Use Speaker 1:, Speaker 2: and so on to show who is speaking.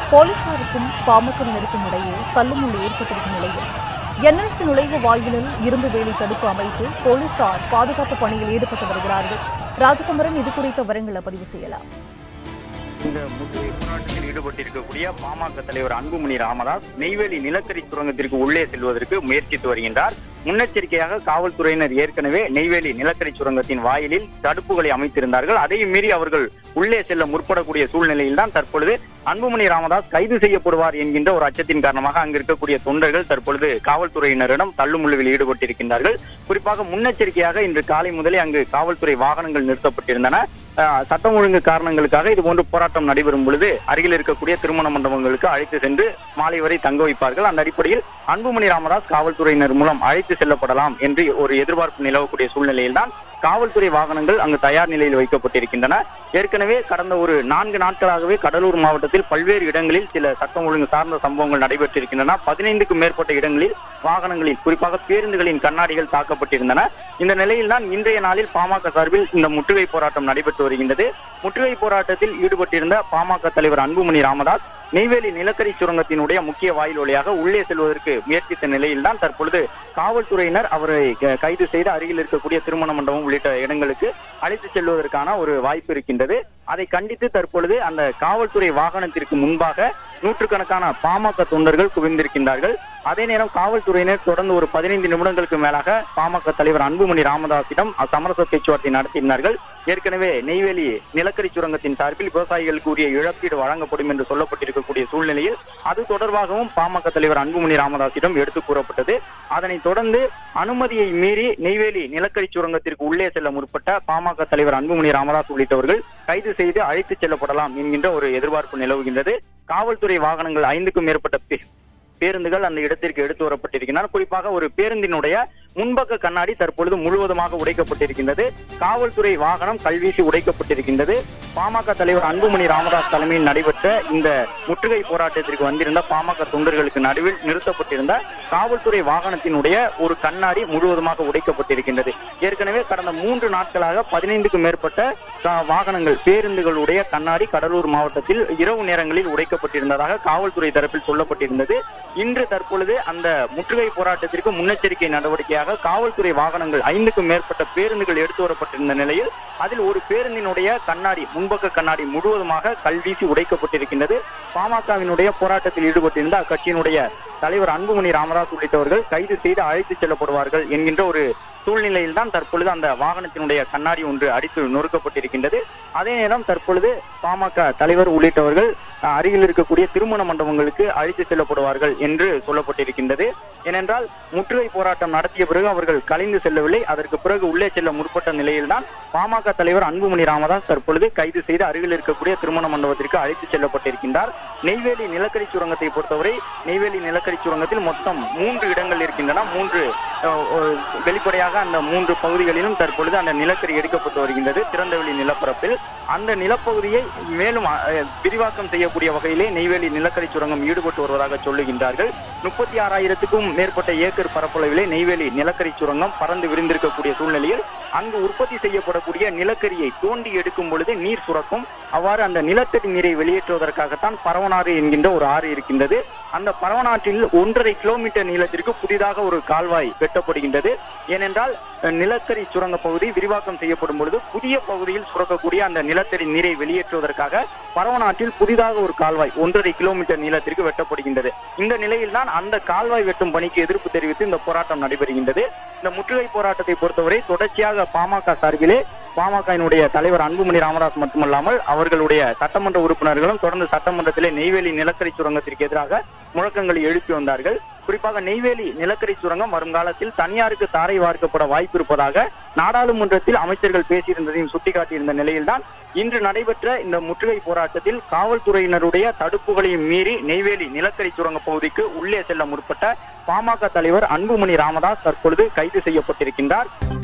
Speaker 1: போலீசாருக்கும் பாமகவினருக்கும் இடையே தள்ளுமுள்ளு ஏற்பட்டிருக்கும் நிலையில் என்எல்சி நுழைவு வாயிலில் இரும்பு வேலி தடுப்பு அமைத்து போலீசார் பாதுகாப்பு பணியில் ஈடுபட்டு வருகிறார்கள் ராஜகுமரன் இது குறித்த விவரங்களை பதிவு செய்யலாம்
Speaker 2: இந்த முற்றுகை போராட்டத்தில் ஈடுபட்டிருக்கக்கூடிய பாமக தலைவர் அன்புமணி ராமதாஸ் நெய்வேலி நிலக்கரி சுரங்கத்திற்கு உள்ளே செல்வதற்கு முயற்சித்து வருகின்றார் முன்னெச்சரிக்கையாக காவல்துறையினர் ஏற்கனவே நெய்வேலி நிலக்கரி சுரங்கத்தின் வாயிலில் தடுப்புகளை அமைத்திருந்தார்கள் அதையும் மீறி அவர்கள் உள்ளே செல்ல முற்படக்கூடிய சூழ்நிலையில் தான் தற்பொழுது அன்புமணி ராமதாஸ் கைது செய்யப்படுவார் என்கின்ற ஒரு அச்சத்தின் காரணமாக அங்கு இருக்கக்கூடிய தொண்டர்கள் தற்பொழுது காவல்துறையினரிடம் தள்ளுமுள்ளுவில் ஈடுபட்டிருக்கின்றார்கள் குறிப்பாக முன்னெச்சரிக்கையாக இன்று காலை முதலே அங்கு காவல்துறை வாகனங்கள் நிறுத்தப்பட்டிருந்தன அஹ், சட்டம் ஒழுங்கு காரணங்களுக்காக இது போன்று போராட்டம் நடைபெறும் பொழுது அருகில் இருக்கக்கூடிய திருமண மண்டபங்களுக்கு அழைத்து சென்று மாலை வரை தங்க வைப்பார்கள் அந்த அடிப்படையில் அன்புமணி ராமதாஸ் காவல்துறையினர் மூலம் அழைத்து செல்லப்படலாம் என்று ஒரு எதிர்பார்ப்பு நிலவக்கூடிய சூழ்நிலையில் தான் காவல்துறை வாகனங்கள் அங்கு தயார் நிலையில் வைக்கப்பட்டிருக்கின்றன ஏற்கனவே கடந்த ஒரு நான்கு நாட்களாகவே கடலூர் மாவட்டத்தில் பல்வேறு இடங்களில் சில சட்டம் ஒழுங்கு சார்ந்த சம்பவங்கள் நடைபெற்றிருக்கின்றன பதினைந்துக்கும் மேற்பட்ட இடங்களில் வாகனங்களில் குறிப்பாக பேருந்துகளின் கண்ணாடிகள் தாக்கப்பட்டிருந்தன இந்த நிலையில் தான் இன்றைய நாளில் பாமக சார்பில் இந்த முற்றுகை போராட்டம் நடைபெற்று வருகின்றது முற்றுகை போராட்டத்தில் ஈடுபட்டிருந்த பாமக தலைவர் அன்புமணி ராமதாஸ் நெய்வேலி நிலக்கரி சுரங்கத்தினுடைய முக்கிய வாயில் வழியாக உள்ளே செல்வதற்கு முயற்சித்த நிலையில் தான் தற்பொழுது காவல்துறையினர் அவரை க- கைது செய்து அருகில் இருக்கக்கூடிய திருமண மண்டபம் உள்ளிட்ட இடங்களுக்கு அழைத்து செல்வதற்கான ஒரு வாய்ப்பு இருக்கின்றது அதை கண்டித்து தற்பொழுது அந்த காவல்துறை வாகனத்திற்கு முன்பாக நூற்றுக்கணக்கான பாமக தொண்டர்கள் குவிந்திருக்கின்றார்கள் அதே நேரம் காவல்துறையினர் தொடர்ந்து ஒரு பதினைந்து நிமிடங்களுக்கு மேலாக பாமக தலைவர் அன்புமணி ராமதாஸிடம் சமரச பேச்சுவார்த்தை நடத்தினார்கள் ஏற்கனவே நெய்வேலி நிலக்கரி சுரங்கத்தின் சார்பில் விவசாயிகளுக்கு உரிய இழப்பீடு வழங்கப்படும் என்று சொல்லப்பட்டிருக்கக்கூடிய சூழ்நிலையில் அது தொடர்பாகவும் பாமக தலைவர் அன்புமணி ராமதாஸிடம் எடுத்து கூறப்பட்டது அதனைத் தொடர்ந்து அனுமதியை மீறி நெய்வேலி நிலக்கரி சுரங்கத்திற்கு உள்ளே செல்ல முற்பட்ட பாமக தலைவர் அன்புமணி ராமதாஸ் உள்ளிட்டவர்கள் கைது செய்து அழைத்துச் செல்லப்படலாம் என்கின்ற ஒரு எதிர்பார்ப்பு நிலவுகின்றது காவல்துறை வாகனங்கள் ஐந்துக்கும் மேற்பட்ட பே- பேருந்துகள் அந்த இடத்திற்கு எடுத்து வரப்பட்டிருக்கின்றன குறிப்பாக ஒரு பேருந்தினுடைய முன்பக்க கண்ணாடி தற்பொழுது முழுவதுமாக உடைக்கப்பட்டிருக்கின்றது காவல்துறை வாகனம் கல்வீசி உடைக்கப்பட்டிருக்கின்றது பாமக தலைவர் அன்புமணி ராமதாஸ் தலைமையில் நடைபெற்ற இந்த முற்றுகை போராட்டத்திற்கு வந்திருந்த பாமக தொண்டர்களுக்கு நடுவில் நிறுத்தப்பட்டிருந்த காவல்துறை வாகனத்தினுடைய ஒரு கண்ணாடி முழுவதுமாக உடைக்கப்பட்டிருக்கின்றது ஏற்கனவே கடந்த மூன்று நாட்களாக பதினைந்துக்கும் மேற்பட்ட கா- வாகனங்கள் பேருந்துகளுடைய கண்ணாடி கடலூர் மாவட்டத்தில் இரவு நேரங்களில் உடைக்கப்பட்டிருந்ததாக காவல்துறை தரப்பில் சொல்லப்பட்டிருந்தது இன்று தற்பொழுது அந்த முற்றுகை போராட்டத்திற்கு முன்னெச்சரிக்கை நடவடிக்கையாக காவல்துறை வாகனங்கள் ஐந்துக்கும் மேற்பட்ட பேருந்துகள் எடுத்து வரப்பட்டிருந்த நிலையில் அதில் ஒரு பேருந்தினுடைய கண்ணாடி முன்பக்க கண்ணாடி முழுவதுமாக கல்வீசி உடைக்கப்பட்டிருக்கின்றது பாமகவினுடைய போராட்டத்தில் ஈடுபட்டிருந்த அக்கட்சியினுடைய தலைவர் அன்புமணி ராமதாஸ் உள்ளிட்டவர்கள் கைது செய்து அழைத்துச் செல்லப்படுவார்கள் என்கின்ற ஒரு சூழ்நிலையில் தான் தற்பொழுது அந்த வாகனத்தினுடைய கண்ணாடி ஒன்று அடித்து நொறுக்கப்பட்டிருக்கின்றது அதே நேரம் தற்பொழுது பாமக தலைவர் உள்ளிட்டவர்கள் அஹ், அருகில் இருக்கக்கூடிய திருமண மண்டபங்களுக்கு அழைத்து செல்லப்படுவார்கள் என்று சொல்லப்பட்டிருக்கின்றது ஏனென்றால் முற்றுகை போராட்டம் நடத்திய பிறகு அவர்கள் கலைந்து செல்லவில்லை அதற்கு பிறகு உள்ளே செல்ல முற்பட்ட நிலையில்தான் பாமக தலைவர் அன்புமணி ராமதாஸ் தற்பொழுது கைது செய்து அருகில் இருக்கக்கூடிய திருமண மண்டபத்திற்கு அழைத்து செல்லப்பட்டிருக்கின்றார் நெய்வேலி நிலக்கரி சுரங்கத்தை பொறுத்தவரை நெய்வேலி நிலக்கரி சுரங்கத்தில் மொத்தம் மூன்று இடங்கள் இருக்கின்றன மூன்று அஹ், ஒரு வெளிப்படையாக அந்த மூன்று பகுதிகளிலும் தற்பொழுது அந்த நிலக்கரி எடுக்கப்பட்டு வருகின்றது திறந்தவெளி நிலப்பரப்பில் அந்த நிலப்பகுதியை மேலும் அஹ், விரிவாக்கம் செய்யக்கூடிய வகையிலே நெய்வேலி நிலக்கரி சுரங்கம் ஈடுபட்டு வருவதாக சொல்லுகின்றார்கள் முப்பத்தி ஆறாயிரத்துக்கும் மேற்பட்ட ஏக்கர் பரப்பளவிலே நெய்வேலி நிலக்கரி சுரங்கம் பறந்து விரிந்திருக்கக்கூடிய சூழ்நிலையில் அங்கு உற்பத்தி செய்யப்படக்கூடிய நிலக்கரியை தோண்டி எடுக்கும் பொழுது நீர் சுரக்கும் அவ்வாறு அந்த நிலத்தடி நீரை வெளியேற்றுவதற்காகத்தான் பரவனாறு என்கின்ற ஒரு ஆறு இருக்கின்றது அந்த பரவனாற்றில் ஒன்றரை கிலோமீட்டர் நீளத்திற்கு புதிதாக ஒரு கால்வாய் வெட்டப்படுகின்றது ஏனென்றால் அஹ், நிலக்கரி சுரங்க பகுதி விரிவாக்கம் செய்யப்படும் பொழுது புதிய பகுதியில் சுரக்கக்கூடிய அந்த நிலத்தடி நீரை வெளியேற்றுவதற்காக பரவனாற்றில் புதிதாக ஒரு கால்வாய் ஒன்றரை கிலோமீட்டர் நீளத்திற்கு வெட்டப்படுகின்றது இந்த நிலையில்தான் அந்த கால்வாய் வெட்டும் பணிக்கு எதிர்ப்பு தெரிவித்து இந்த போராட்டம் நடைபெறுகின்றது இந்த முற்றுகை போராட்டத்தை பொறுத்தவரை தொடர்ச்சியாக பாமக சார்பிலே பாமகவினுடைய தலைவர் அன்புமணி ராமதாஸ் மட்டுமல்லாமல் அவர்களுடைய சட்டமன்ற உறுப்பினர்களும் தொடர்ந்து சட்டமன்றத்திலே நெய்வேலி நிலக்கரி சுரங்கத்திற்கு எதிராக முழக்கங்களை எழுப்பி வந்தார்கள் குறிப்பாக நெய்வேலி நிலக்கரி சுரங்கம் வருங்காலத்தில் தனியாருக்கு தாரை வார்க்கப்பட வாய்ப்பு இருப்பதாக நாடாளுமன்றத்தில் அமைச்சர்கள் பேசியிருந்ததையும் சுட்டிக்காட்டியிருந்த நிலையில்தான் இன்று நடைபெற்ற இந்த முற்றுகை போராட்டத்தில் காவல்துறையினருடைய தடுப்புகளையும் மீறி நெய்வேலி நிலக்கரி சுரங்க பகுதிக்கு உள்ளே செல்ல முற்பட்ட பாமக தலைவர் அன்புமணி ராமதாஸ் தற்பொழுது கைது செய்யப்பட்டிருக்கின்றார்